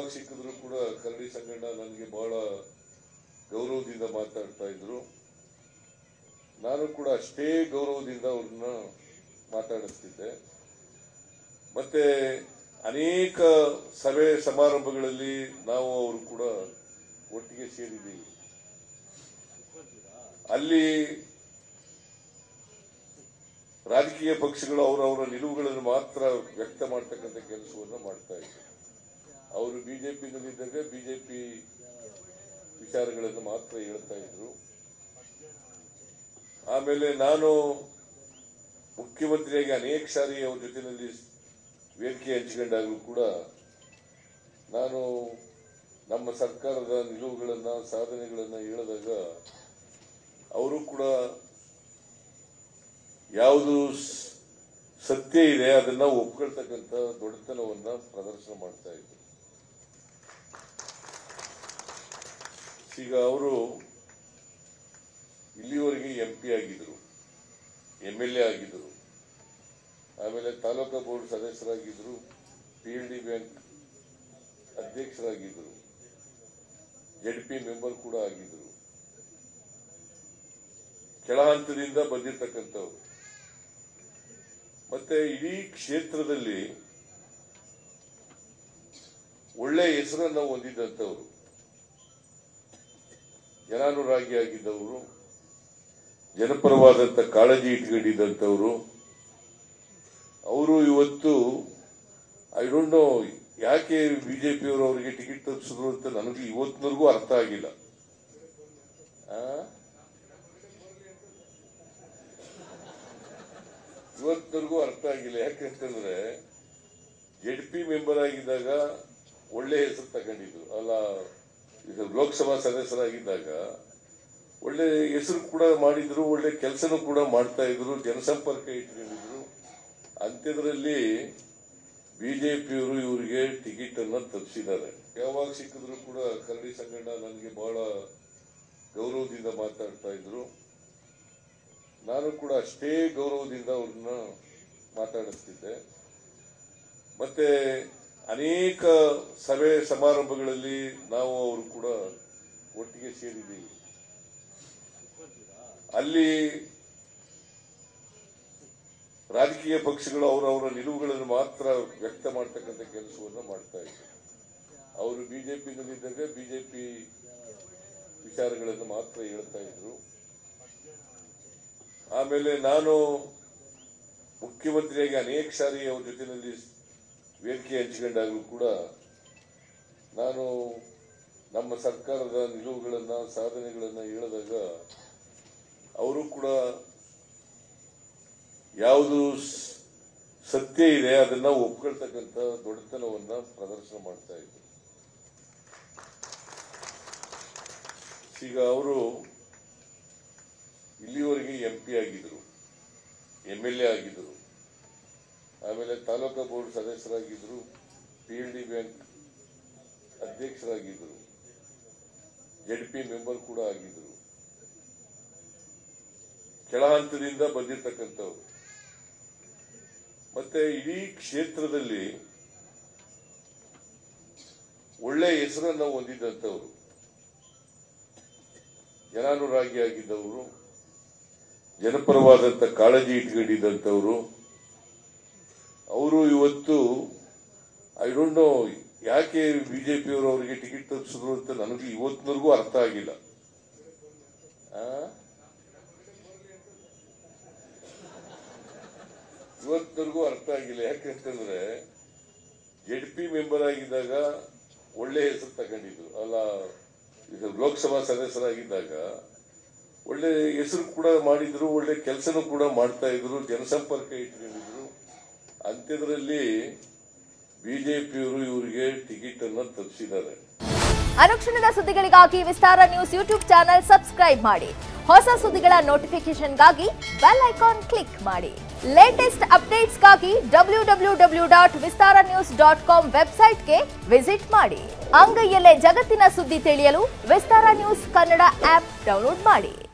ಯಾವಾಗ ಸಿಕ್ಕಿದ್ರು ಕೂಡ ಕರಡಿ ಸಂಗಣ್ಣ ನನಗೆ ಬಹಳ ಗೌರವದಿಂದ ಮಾತಾಡ್ತಾ ಇದ್ರು ನಾನು ಕೂಡ ಅಷ್ಟೇ ಗೌರವದಿಂದ ಅವ್ರನ್ನ ಮಾತಾಡಿಸ್ತಿದ್ದೆ ಮತ್ತೆ ಅನೇಕ ಸಭೆ ಸಮಾರಂಭಗಳಲ್ಲಿ ನಾವು ಅವರು ಕೂಡ ಒಟ್ಟಿಗೆ ಸೇರಿದ್ದೀವಿ ಅಲ್ಲಿ ರಾಜಕೀಯ ಪಕ್ಷಗಳು ಅವರವರ ನಿಲುವುಗಳನ್ನು ಮಾತ್ರ ವ್ಯಕ್ತ ಮಾಡ್ತಕ್ಕಂಥ ಕೆಲಸವನ್ನು ಮಾಡ್ತಾ ಇದ್ರು ಅವರು ಬಿಜೆಪಿನಲ್ಲಿದ್ದಾಗ ಬಿಜೆಪಿ ವಿಚಾರಗಳನ್ನು ಮಾತ್ರ ಹೇಳ್ತಾ ಇದ್ರು ಆಮೇಲೆ ನಾನು ಮುಖ್ಯಮಂತ್ರಿಯಾಗಿ ಅನೇಕ ಸಾರಿ ಅವ್ರ ಜೊತೆಯಲ್ಲಿ ವೇದಿಕೆ ಹಂಚಿಕೊಂಡಾಗಲೂ ಕೂಡ ನಾನು ನಮ್ಮ ಸರ್ಕಾರದ ನಿಲುವುಗಳನ್ನ ಸಾಧನೆಗಳನ್ನ ಹೇಳಿದಾಗ ಅವರು ಕೂಡ ಯಾವುದು ಸ್- ಸತ್ಯ ಇದೆ ಅದನ್ನ ಒಪ್ಕೊಳ್ತಕ್ಕಂಥ ದೊಡ್ಡತನವನ್ನ ಪ್ರದರ್ಶನ ಮಾಡ್ತಾ ಇದ್ರು ಈಗ ಅವರು ಇಲ್ಲಿವರೆಗೆ ಎಂ ಪಿ ಆಗಿದ್ರು ಎಂ ಎಲ್ ಎ ಆಗಿದ್ರು ಆಮೇಲೆ ತಾಲೂಕಾ ಬೋರ್ಡ್ ಸದಸ್ಯರಾಗಿದ್ರು ಪಿ ಎಲ್ ಡಿ ಬ್ಯಾಂಕ್ ಅಧ್ಯಕ್ಷರಾಗಿದ್ರು ಜೆಡ್ ಪಿ ಮೆಂಬರ್ ಕೂಡ ಆಗಿದ್ರು ಕೆಳ ಹಂತದಿಂದ ಬಂದಿರತಕ್ಕಂಥವ್ರು ಮತ್ತೆ ಇಡೀ ಕ್ಷೇತ್ರದಲ್ಲಿ ಒಳ್ಳೆ ಹೆಸರನ್ನ ಹೊಂದಿದ್ದಂಥವ್ರು ಜನಾನುರಾಗಿ ಆಗಿದ್ದವರು ಜನಪರವಾದಂತ ಕಾಳಜಿ ಇಟ್ಕೊಂಡಿದ್ದಂಥವ್ರು ಅವರು ಇವತ್ತು ಐ ಡೋಂಟ್ ನೋ ಯಾಕೆ ಬಿಜೆಪಿಯವರು ಅವರಿಗೆ ಟಿಕೆಟ್ ತಪ್ಪಿಸಿದ್ರು ಅಂತ ನನಗೆ ಇವತ್ತಿನವರೆಗೂ ಅರ್ಥ ಆಗಿಲ್ಲ ಆ? ಇವತ್ತಿನವರೆಗೂ ಅರ್ಥ ಆಗಿಲ್ಲ ಯಾಕಂತಂದ್ರೆ ಜೆಡ್ ಪಿ ಮೆಂಬರ್ ಆಗಿದ್ದಾಗ ಒಳ್ಳೆ ಹೆಸರು ತಗೊಂಡಿದ್ರು ಅಲ್ಲ ಇದು ಲೋಕಸಭಾ ಸದಸ್ಯರಾಗಿದ್ದಾಗ ಒಳ್ಳೆ ಹೆಸರು ಕೂಡ ಮಾಡಿದ್ರು ಒಳ್ಳೆ ಕೆಲಸನೂ ಕೂಡ ಮಾಡ್ತಾ ಇದ್ರು ಜನಸಂಪರ್ಕ ಇಟ್ಕೊಂಡಿದ್ರು ಅಂತ್ಯದ್ರಲ್ಲಿ ಬಿಜೆಪಿಯವರು ಇವರಿಗೆ ಟಿಕೆಟ್ ಅನ್ನ ತಪ್ಪಿಸಿದ್ದಾರೆ ಯಾವಾಗ ಸಿಕ್ಕಿದ್ರು ಕೂಡ ಕರಡಿ ಸಂಗಣ್ಣ ನನಗೆ ಬಹಳ ಗೌರವದಿಂದ ಮಾತಾಡ್ತಾ ಇದ್ರು ನಾನು ಕೂಡ ಅಷ್ಟೇ ಗೌರವದಿಂದ ಅವ್ರನ್ನ ಮಾತಾಡಿಸ್ತಿದ್ದೆ ಮತ್ತೆ ಅನೇಕ ಸಭೆ ಸಮಾರಂಭಗಳಲ್ಲಿ ನಾವು ಅವರು ಕೂಡ ಒಟ್ಟಿಗೆ ಸೇರಿದ್ದೀವಿ ಅಲ್ಲಿ ರಾಜಕೀಯ ಪಕ್ಷಗಳು ಅವರವರ ನಿಲುವುಗಳನ್ನು ಮಾತ್ರ ವ್ಯಕ್ತ ಮಾಡ್ತಕ್ಕಂಥ ಕೆಲಸವನ್ನು ಮಾಡ್ತಾ ಇದ್ರು ಅವರು ಬಿಜೆಪಿನಲ್ಲಿದ್ದಾಗ ಬಿಜೆಪಿ ವಿಚಾರಗಳನ್ನು ಮಾತ್ರ ಹೇಳ್ತಾ ಇದ್ರು ಆಮೇಲೆ ನಾನು ಮುಖ್ಯಮಂತ್ರಿಯಾಗಿ ಅನೇಕ ಸಾರಿ ಅವ್ರ ಜೊತೆಯಲ್ಲಿ ವೇದಿಕೆ ಹಂಚಿಕೊಂಡಾಗಲೂ ಕೂಡ ನಾನು ನಮ್ಮ ಸರ್ಕಾರದ ನಿಲುವುಗಳನ್ನ ಸಾಧನೆಗಳನ್ನ ಹೇಳಿದಾಗ ಅವರು ಕೂಡ ಯಾವುದು ಸ್- ಸತ್ಯ ಇದೆ ಅದನ್ನ ಒಪ್ಕೊಳ್ತಕ್ಕಂಥ ದೊಡ್ಡತನವನ್ನ ಪ್ರದರ್ಶನ ಮಾಡ್ತಾ ಇದ್ರು ಈಗ ಅವರು ಇಲ್ಲಿವರೆಗೆ ಎಂ ಪಿ ಆಗಿದ್ರು ಎಂ ಎಲ್ ಎ ಆಗಿದ್ರು ಆಮೇಲೆ ತಾಲೂಕಾ ಬೋರ್ಡ್ ಸದಸ್ಯರಾಗಿದ್ರು ಪಿ ಎಲ್ ಡಿ ಬ್ಯಾಂಕ್ ಅಧ್ಯಕ್ಷರಾಗಿದ್ರು ಜೆಡ್ ಪಿ ಮೆಂಬರ್ ಕೂಡ ಆಗಿದ್ರು ಕೆಳ ಹಂತದಿಂದ ಬಂದಿರತಕ್ಕಂಥವ್ರು ಮತ್ತೆ ಇಡೀ ಕ್ಷೇತ್ರದಲ್ಲಿ ಒಳ್ಳೆ ಹೆಸರನ್ನ ಹೊಂದಿದ್ದಂಥವ್ರು ಜನಾನುರಾಗಿ ಆಗಿದ್ದವರು ಜನಪರವಾದಂತ ಕಾಳಜಿ ಇಟ್ಕೊಂಡಿದ್ದಂಥವ್ರು ಅವರು ಇವತ್ತು ಐ ಡೋಂಟ್ ನೋ ಯಾಕೆ ಬಿಜೆಪಿಯವರು ಅವರಿಗೆ ಟಿಕೆಟ್ ತಪ್ಪಿಸಿದ್ರು ಅಂತ ನನಗೆ ಇವತ್ತಿನವರೆಗೂ ಅರ್ಥ ಆಗಿಲ್ಲ ಆ? ಇವತ್ತಿನವರೆಗೂ ಅರ್ಥ ಆಗಿಲ್ಲ ಯಾಕಂತಂದ್ರೆ ಜೆಡ್ ಪಿ ಮೆಂಬರ್ ಆಗಿದ್ದಾಗ ಒಳ್ಳೆ ಹೆಸರು ತಗೊಂಡಿದ್ರು ಅಲ್ಲ ಇದು ಲೋಕಸಭಾ ಸದಸ್ಯರಾಗಿದ್ದಾಗ ಒಳ್ಳೆ ಹೆಸರು ಕೂಡ ಮಾಡಿದ್ರು ಒಳ್ಳೆ ಕೆಲಸನೂ ಕೂಡ ಮಾಡ್ತಾ ಇದ್ರು ಜನಸಂಪರ್ಕ ಇಟ್ಕೊಂಡಿದ್ರು ಅಂತ್ಯದ್ರಲ್ಲಿ ಬಿಜೆಪಿಯವರು ಇವರಿಗೆ ಟಿಕೆಟ್ ಅನ್ನ ತಪ್ಪಿಸಿದ್ದಾರೆ ಅನುಕ್ಷಣದ ಸುದ್ದಿಗಳಿಗಾಗಿ Vistara news YouTube channel subscribe ಮಾಡಿ ಹೊಸ ಸುದ್ದಿಗಳ ನೋಟಿಫಿಕೇಶನ್ಗಾಗಿ ಬೆಲ್ ಐಕಾನ್ ಕ್ಲಿಕ್ ಮಾಡಿ ಲೇಟೆಸ್ಟ್ ಅಪ್ಡೇಟ್ಸ್ಗಾಗಿ W W W dot Vistara news dot com ವೆಬ್ಸೈಟ್ಗೆ ವಿಸಿಟ್ ಮಾಡಿ ಅಂಗೈಯಲ್ಲೇ ಜಗತ್ತಿನ ಸುದ್ದಿ ತಿಳಿಯಲು Vistara news Kannada app download ಮಾಡಿ